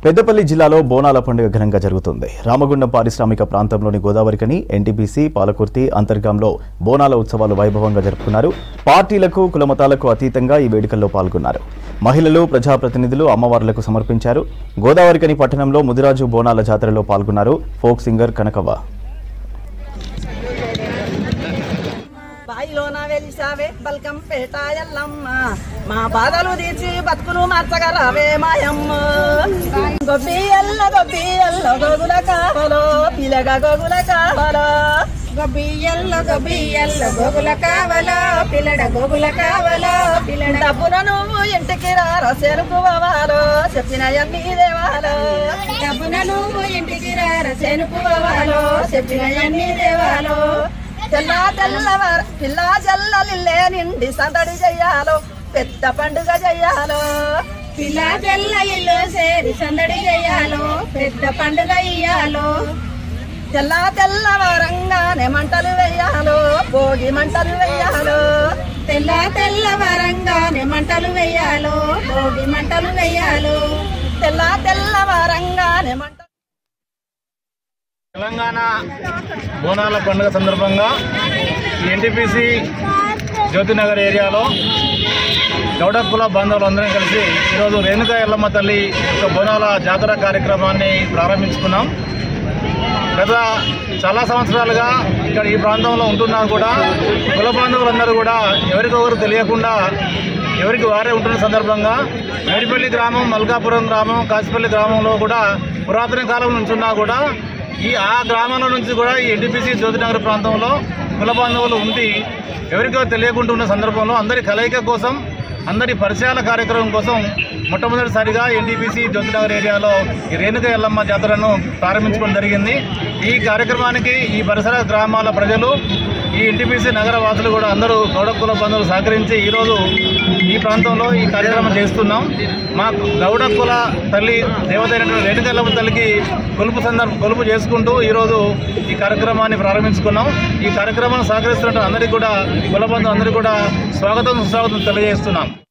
పెద్దపల్లి జిల్లాలో బోనాల పండుగ ఘనంగా జరుగుతుంది రామగుండం పారిశ్రామిక ప్రాంతంలోని గోదావరికని ఎన్టీపీసీ పాలకుర్తి అంతర్గాంలో బోనాల ఉత్సవాలు వైభవంగా జరుపుకున్నారు పార్టీలకు కులమతాలకు అతీతంగా ఈ వేడుకల్లో పాల్గొన్నారు మహిళలు ప్రజాప్రతినిధులు అమ్మవార్లకు సమర్పించారు గోదావరికని పట్టణంలో ముదిరాజు బోనాల జాతరలో పాల్గొన్నారు ఫోక్ సింగర్ కనకవ్వ బాయిలోన వెలిసావే బల్కం పేట ఎల్లమ్మ మా బాధలు తీర్చి బతుకులు మార్చగా రావే మాయమ్మ గొబ్బి ఎల్ల గొబ్బి ఎల్ల గోగుల కావలో పిలగ గోగుల కావలో గొబ్బియ్యల్లో గొబ్బియ్యల్లో గోగుల కావలో పిల్లడ గోగుల కావలో పిల్లడ డబ్బున నువ్వు ఇంటికి రారా చేరుకోవాలో చెప్పిన ఎన్ని దేవాలో డబ్బున నువ్వు ఇంటికి రార చేనుకోవాలో చెప్పిన ఎన్ని దేవాలో తెల్ల తెల్లవార పిల్ల జల్లలిల్లే నిండి సందడి చెయ్యాలో పెద్ద పండుగ చెయ్యాలో పిల్ల తెల్ల ఇల్లు సేరి సందడి చేయాలో పెద్ద పండుగ ఇయ్యాలో తెల్ల తెల్లవారంగానే మంటలు వెయ్యాలో భోగి మంటలు వెయ్యాలో తెల్ల తెల్ల వరంగానే మంటలు వెయ్యాలో భోగి మంటలు వెయ్యాలో తెల్ల తెల్లవారంగానే మంటలు తెలంగాణ బోనాల పండుగ సందర్భంగా ఈ ఎన్టీపీసీ జ్యోతినగర్ ఏరియాలో గౌడ కుల బాంధవులు అందరం కలిసి ఈరోజు రేణుకా ఎల్లమ్మ తల్లి యొక్క బోనాల జాతర కార్యక్రమాన్ని ప్రారంభించుకున్నాం గత చాలా సంవత్సరాలుగా ఇక్కడ ఈ ప్రాంతంలో ఉంటున్నా కూడా కుల బాంధవులందరూ కూడా ఎవరికొకరు తెలియకుండా ఎవరికి వారే ఉంటున్న సందర్భంగా మేడిపల్లి గ్రామం మల్కాపురం గ్రామం కాసిపల్లి గ్రామంలో కూడా పురాతన కాలం నుంచి ఉన్నా కూడా ఈ ఆ గ్రామాల నుంచి కూడా ఈ ఎన్టీపీసీ జ్యోతినగర్ ప్రాంతంలో కుల బాంధవులు ఉండి ఎవరికో తెలియకుండా ఉన్న సందర్భంలో అందరి కలయిక కోసం అందరి పరిచయాల కార్యక్రమం కోసం మొట్టమొదటిసారిగా ఎన్టీపీసీ జ్యోతినగర్ ఏరియాలో ఈ రేణుక ఎల్లమ్మ జాతరను ప్రారంభించుకోవడం జరిగింది ఈ కార్యక్రమానికి ఈ పరిసర గ్రామాల ప్రజలు ఈ ఎన్టీపీసీ నగర వాసులు కూడా అందరూ గౌడ కుల బంధువులు సహకరించి ఈరోజు ఈ ప్రాంతంలో ఈ కార్యక్రమం చేస్తున్నాం మా గౌడ కుల తల్లి దేవతైనటువంటి రేణుక ఎల్లమ్మ తల్లికి కొలుపు సందర్భం కొలుపు చేసుకుంటూ ఈరోజు ఈ కార్యక్రమాన్ని ప్రారంభించుకున్నాం ఈ కార్యక్రమాన్ని సహకరిస్తున్నట్టు అందరికీ కూడా కుల బంధువులు అందరికీ కూడా స్వాగతం సుస్వాగతం తెలియజేస్తున్నాం